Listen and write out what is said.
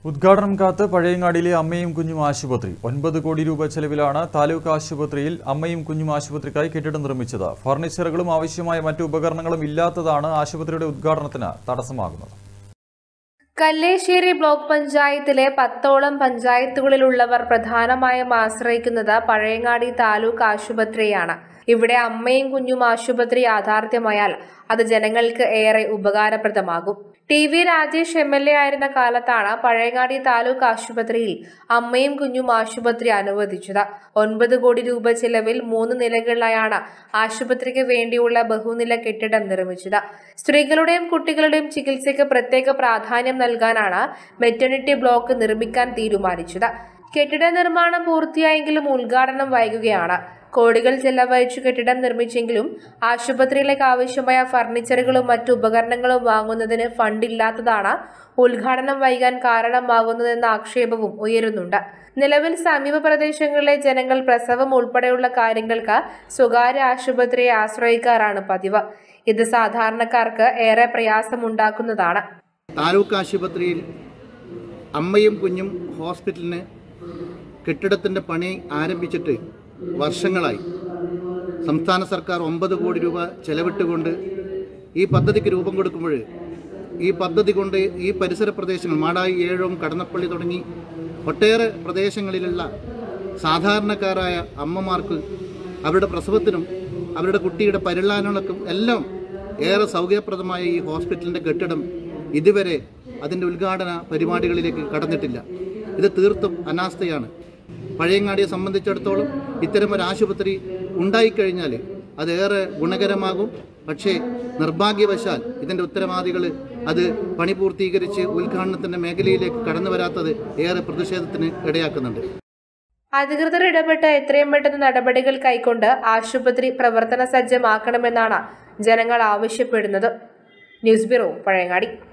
ഉദ്ഘാടനം കാത്ത് പഴയങ്ങാടിയിലെ അമ്മയും കുഞ്ഞും ആശുപത്രി ഒൻപത് കോടി രൂപ ചെലവിലാണ് താലൂക്ക് ആശുപത്രിയിൽ അമ്മയും കുഞ്ഞും ആശുപത്രിക്കായി കെട്ടിടം നിർമ്മിച്ചത് ഫർണിച്ചറുകളും ആവശ്യമായ മറ്റു ഉപകരണങ്ങളും ഇല്ലാത്തതാണ് ആശുപത്രിയുടെ ഉദ്ഘാടനത്തിന് തടസ്സമാകുന്നത് കല്ലേശ്ശേരി ബ്ലോക്ക് പഞ്ചായത്തിലെ പത്തോളം പഞ്ചായത്തുകളിലുള്ളവർ പ്രധാനമായും ആശ്രയിക്കുന്നത് പഴയങ്ങാടി താലൂക്ക് ആശുപത്രിയാണ് ഇവിടെ അമ്മയും കുഞ്ഞും ആശുപത്രി യാഥാർത്ഥ്യമായാൽ അത് ജനങ്ങൾക്ക് ഏറെ ഉപകാരപ്രദമാകും T V Rajesh M L A ആയിരുന്ന കാലത്താണ് പഴയങ്ങാടി താലൂക്ക് ആശുപത്രിയിൽ അമ്മയും കുഞ്ഞും ആശുപത്രി അനുവദിച്ചത് ഒൻപത് കോടി രൂപ ചിലവിൽ മൂന്ന് നിലകളിലായാണ് ആശുപത്രിക്ക് വേണ്ടിയുള്ള ബഹുനില കെട്ടിടം നിർമ്മിച്ചത് സ്ത്രീകളുടെയും കുട്ടികളുടെയും ചികിത്സയ്ക്ക് പ്രത്യേക പ്രാധാന്യം നൽകാനാണ് മെറ്റർണിറ്റി ബ്ലോക്ക് നിർമ്മിക്കാൻ തീരുമാനിച്ചത് കെട്ടിട നിർമ്മാണം പൂർത്തിയായെങ്കിലും ഉദ്ഘാടനം വൈകുകയാണ് കോടികൾ ചെലവഴിച്ചു കെട്ടിടം നിർമ്മിച്ചെങ്കിലും ആശുപത്രിയിലേക്ക് ആവശ്യമായ ഫർണിച്ചറുകളും മറ്റു ഉപകരണങ്ങളും വാങ്ങുന്നതിന് ഫണ്ടില്ലാത്തതാണ് ഉദ്ഘാടനം വൈകാൻ കാരണമാകുന്നതെന്ന ആക്ഷേപവും ഉയരുന്നുണ്ട് നിലവിൽ സമീപ പ്രദേശങ്ങളിലെ ജനങ്ങൾ പ്രസവം ഉൾപ്പെടെയുള്ള കാര്യങ്ങൾക്ക് സ്വകാര്യ ആശുപത്രിയെ ആശ്രയിക്കാറാണ് പതിവ് ഇത് സാധാരണക്കാർക്ക് ഏറെ പ്രയാസമുണ്ടാക്കുന്നതാണ് താലൂക്ക് ആശുപത്രിയിൽ അമ്മയും കുഞ്ഞും ഹോസ്പിറ്റലിന് കെട്ടിടത്തിൻ്റെ പണി ആരംഭിച്ചിട്ട് വർഷങ്ങളായി സംസ്ഥാന സർക്കാർ ഒമ്പത് കോടി രൂപ ചെലവിട്ടുകൊണ്ട് ഈ പദ്ധതിക്ക് രൂപം കൊടുക്കുമ്പോൾ ഈ പദ്ധതി കൊണ്ട് ഈ പരിസര പ്രദേശങ്ങൾ മാടായി ഏഴോം കടന്നപ്പള്ളി തുടങ്ങി ഒട്ടേറെ പ്രദേശങ്ങളിലുള്ള സാധാരണക്കാരായ അമ്മമാർക്ക് അവരുടെ പ്രസവത്തിനും അവരുടെ കുട്ടിയുടെ പരിലാലനക്കും എല്ലാം ഏറെ സൗകര്യപ്രദമായ ഈ ഹോസ്പിറ്റലിൻ്റെ കെട്ടിടം ഇതുവരെ അതിൻ്റെ ഉദ്ഘാടന പരിപാടികളിലേക്ക് കടന്നിട്ടില്ല ഇത് തീർത്തും അനാസ്ഥയാണ് പഴയങ്ങാടിയെ സംബന്ധിച്ചിടത്തോളം ഇത്തരമൊരു ആശുപത്രി ഉണ്ടായിക്കഴിഞ്ഞാൽ അതേറെ ഗുണകരമാകും പക്ഷേ നിർഭാഗ്യവശാൽ ഇതിൻ്റെ ഉത്തരവാദികൾ അത് പണി പൂർത്തീകരിച്ച് ഉദ്ഘാടനത്തിൻ്റെ മേഖലയിലേക്ക് കടന്നു വരാത്തത് ഏറെ പ്രതിഷേധത്തിന് ഇടയാക്കുന്നുണ്ട് അധികൃതർ ഇടപെട്ട് എത്രയും പെട്ടെന്ന് നടപടികൾ കൈക്കൊണ്ട് ആശുപത്രി പ്രവർത്തന സജ്ജമാക്കണമെന്നാണ് ജനങ്ങൾ ആവശ്യപ്പെടുന്നത് ന്യൂസ് ബ്യൂറോ പഴയങ്ങാടി